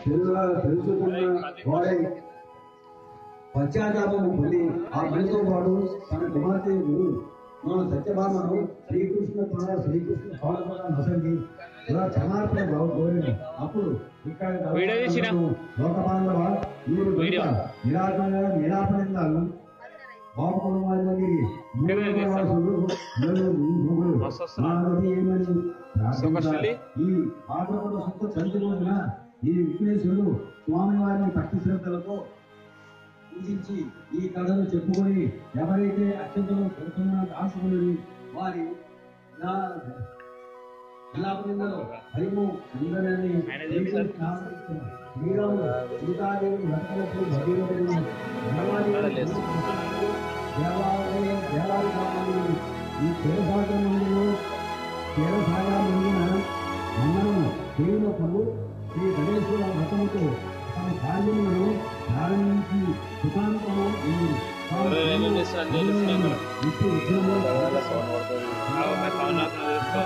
తెలుగు తెలుసుకున్న వాడై పశ్చాత్తాపము పొంది ఆ మనిషితో పాటు తన కుమార్తె మన సత్యభామను శ్రీకృష్ణ ప్ర- శ్రీకృష్ణ పాల్గొన నసంగి ఇలా క్షమార్పణ బాబు కోరిన అప్పుడు ఇక్కడ వీడియో తీసినా? లోకపాలవ మీరు వీడియో. నిరాపణ నిరాపణంగాను బాబు కుమారులకి వీడియో తీస్తాను. మస్తు వస్తుంది. ఏమని సుఖశ్రీ? ఈ ఆగ్రహణ సొంత చంద్ర రోజున ఈ విఘ్నేశ్వరుడు స్వామి వారిని భక్తి శ్రద్ధలతో పూజించి ఈ కథను చెప్పుకొని ఎవరైతే అత్యంతలో పెడుతున్న దాసుకుని వారి నా- విలాపనిందలో హరిము అందరినీ ఆయన చెప్పారు. శ్రీరాముడు సీతాదేవి భక్తులకు భగీరథుడు దేవాలయం దేవాలయం దేవాలయ కావాలి ఈ క్షీరసాగర మందిలో క్షీరసాగర మందిన మనము దేవులకు శ్రీ గణేశ్వర వ్రతముతో తమ కార్యములను ప్రారంభించి సుఖాంతము ఉంది. తాము ఎవరు ఏమేమి చేస్తున్నారు అని తెలుస్తున్నాయి కదా. నిత్య విద్యలో ఆ ఒక సౌండ్ తీసుకో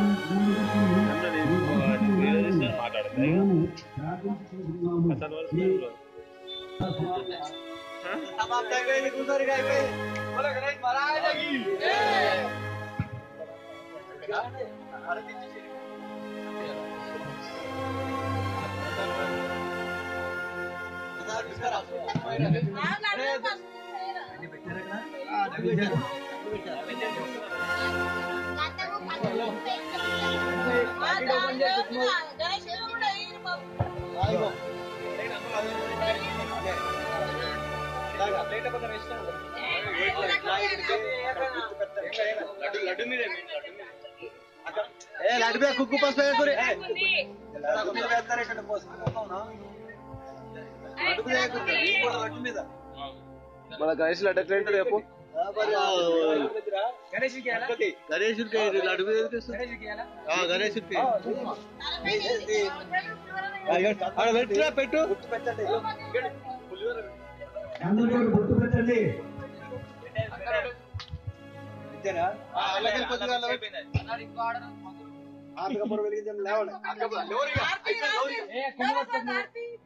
మాట్లాడతాయి అసలు వరకు లడ్డు కుక్కు పసుపు వేయకురి మన గణేష్ లడ్డు ఎట్లా ఉంటుంది చెప్పు గణేషుడికి లడ్డు మీద ఎందుకు వేస్తారు? ఆ, గణేషుడికి ఆడ పెట్టురా పెట్టు అందరూ గుర్తు పెట్టండి ఆర్థిక పొర వెలిగించండి లేవండి